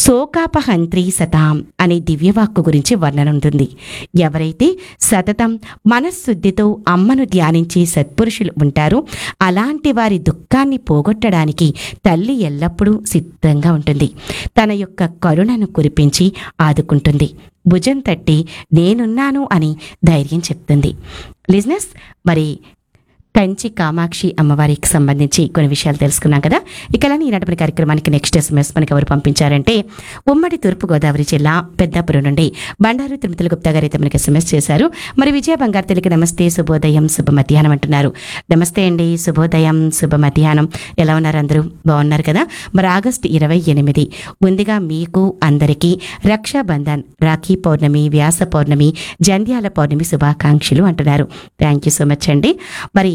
శోకాపహంత్రి సతాం అనే దివ్యవాక్కు గురించి వర్ణన ఉంటుంది ఎవరైతే సతతం మనశ్శుద్ధితో అమ్మను ధ్యానించే సత్పురుషులు ఉంటారో అలాంటి వారి దుఃఖాన్ని పోగొట్టడానికి తల్లి ఎల్లప్పుడూ సిద్ధంగా ఉంటుంది తన యొక్క కరుణను కురిపించి ఆదుకుంటుంది భుజం తట్టి నేనున్నాను అని ధైర్యం చెప్తుంది లిజినెస్ మరి కంచి కామాక్షి అమ్మవారికి సంబంధించి కొన్ని విషయాలు తెలుసుకున్నాం కదా ఇక అలానే ఈనాటి కార్యక్రమానికి నెక్స్ట్ ఎస్ఎంఎస్ మనకి ఎవరు పంపించారంటే ఉమ్మడి తూర్పుగోదావరి జిల్లా పెద్దాపురం నుండి బండారు తిరుమతుల గుప్తా గారు అయితే మనకి ఎస్ఎంఎస్ చేశారు మరి విజయ బంగారు తెలికి నమస్తే శుభోదయం శుభ మధ్యాహ్నం అంటున్నారు నమస్తే అండి శుభోదయం శుభ మధ్యాహ్నం ఎలా ఉన్నారు అందరూ బాగున్నారు కదా మరి ఆగస్టు ఇరవై ఎనిమిది ముందుగా మీకు అందరికీ రక్షాబంధన్ రాఖీ పౌర్ణమి వ్యాస పౌర్ణమి జంధ్యాల పౌర్ణమి శుభాకాంక్షలు అంటున్నారు థ్యాంక్ యూ సో మచ్ అండి మరి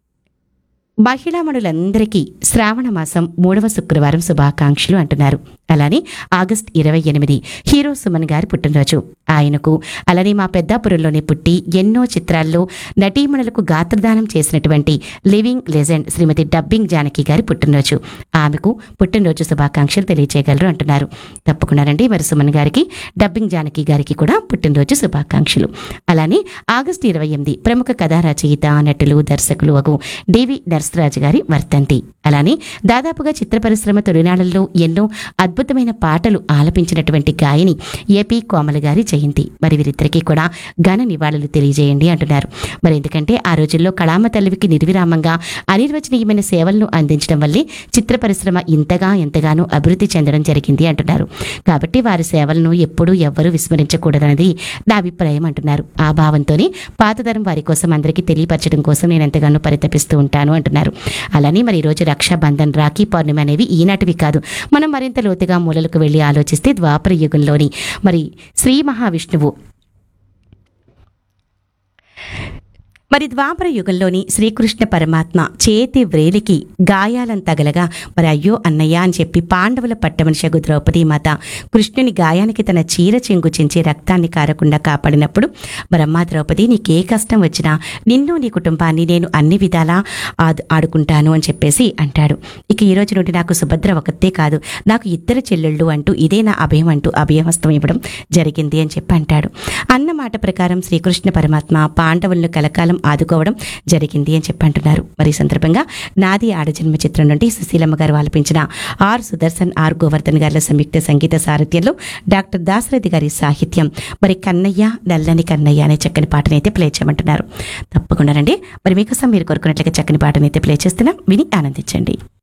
మహిళామణులందరికీ శ్రావణ మాసం మూడవ శుక్రవారం శుభాకాంక్షలు అంటున్నారు అలానే ఆగస్ట్ ఇరవై ఎనిమిది హీరో సుమన్ గారి పుట్టినరోజు ఆయనకు అలానే మా పెద్దాపురంలోనే పుట్టి ఎన్నో చిత్రాల్లో నటీమణులకు గాత్రదానం చేసినటువంటి living legend Shrimati dubbing Janaki గారి పుట్టినరోజు ఆమెకు పుట్టినరోజు శుభాకాంక్షలు తెలియజేయగలరు అంటున్నారు తప్పకుండానండి మరి సుమన్ గారికి డబ్బింగ్ జానకి గారికి కూడా పుట్టినరోజు శుభాకాంక్షలు అలానే ఆగస్టు ఇరవై ఎనిమిది ప్రముఖ కథా రచయిత నటులు దర్శకులు అగు డివి నరసరాజు గారి వర్తంతి అలానే దాదాపుగా చిత్ర పరిశ్రమ తొలినాళ్లలో ఎన్నో అద్భుతమైన పాటలు ఆలపించినటువంటి గాయని ఏపీ కోమల గారి జయంతి మరి వీరిద్దరికీ కూడా ఘన నివాళులు తెలియజేయండి అంటున్నారు మరి ఎందుకంటే ఆ రోజుల్లో కళామ తల్లికి నిర్విరామంగా అనిర్వచనీయమైన సేవలను అందించడం వల్లే చిత్ర పరిశ్రమ ఇంతగా ఎంతగానో అభివృద్ధి చెందడం జరిగింది అంటున్నారు కాబట్టి వారి సేవలను ఎప్పుడూ ఎవ్వరూ విస్మరించకూడదన్నది నా అభిప్రాయం అంటున్నారు ఆ భావంతోనే పాతతరం వారి కోసం అందరికీ తెలియపరచడం కోసం నేను ఎంతగానో పరితపిస్తూ ఉంటాను అంటున్నారు అలానే మరి ఈరోజు రక్షాబంధన్ రాఖీ పౌర్ణమి అనేవి ఈనాటివి కాదు మనం మరింత లోతుగా మూలలకు వెళ్ళి ఆలోచిస్తే ద్వాపర యుగంలోని మరి శ్రీ మహావిష్ణువు మరి ద్వాపర యుగంలోని శ్రీకృష్ణ పరమాత్మ చేతి వ్రేలికి గాయాలను తగలగా మరి అయ్యో అన్నయ్య అని చెప్పి పాండవుల పట్టమనిషగు ద్రౌపదీ మాత కృష్ణుని గాయానికి తన చీర చెంగు చించి రక్తాన్ని కారకుండా కాపాడినప్పుడు మరి అమ్మా ద్రౌపది నీకే కష్టం వచ్చినా నిన్ను నీ కుటుంబాన్ని నేను అన్ని విధాలా ఆదు ఆడుకుంటాను అని చెప్పేసి అంటాడు ఇక ఈ రోజు నుండి నాకు సుభద్ర ఒకతే కాదు నాకు ఇద్దరు చెల్లెళ్ళు అంటూ ఇదే నా అభయం అంటూ అభయహస్తం ఇవ్వడం జరిగింది అని చెప్పి అంటాడు అన్న మాట ప్రకారం శ్రీకృష్ణ పరమాత్మ పాండవులను కలకాలం ఆదుకోవడం జరిగింది అని చెప్పి అంటున్నారు మరి ఈ సందర్భంగా నాది ఆడజన్మ చిత్రం నుండి సుశీలమ్మ గారు ఆలపించిన ఆర్ సుదర్శన్ ఆర్ గోవర్ధన్ గారి సంయుక్త సంగీత సారథ్యంలో డాక్టర్ దాశరథి గారి సాహిత్యం మరి కన్నయ్య నల్లని కన్నయ్య అనే చక్కని పాటనైతే ప్లే చేయమంటున్నారు తప్పకుండా రండి మరి మీకోసం మీరు కోరుకున్నట్లుగా చక్కని పాటనైతే ప్లే చేస్తున్నాం విని ఆనందించండి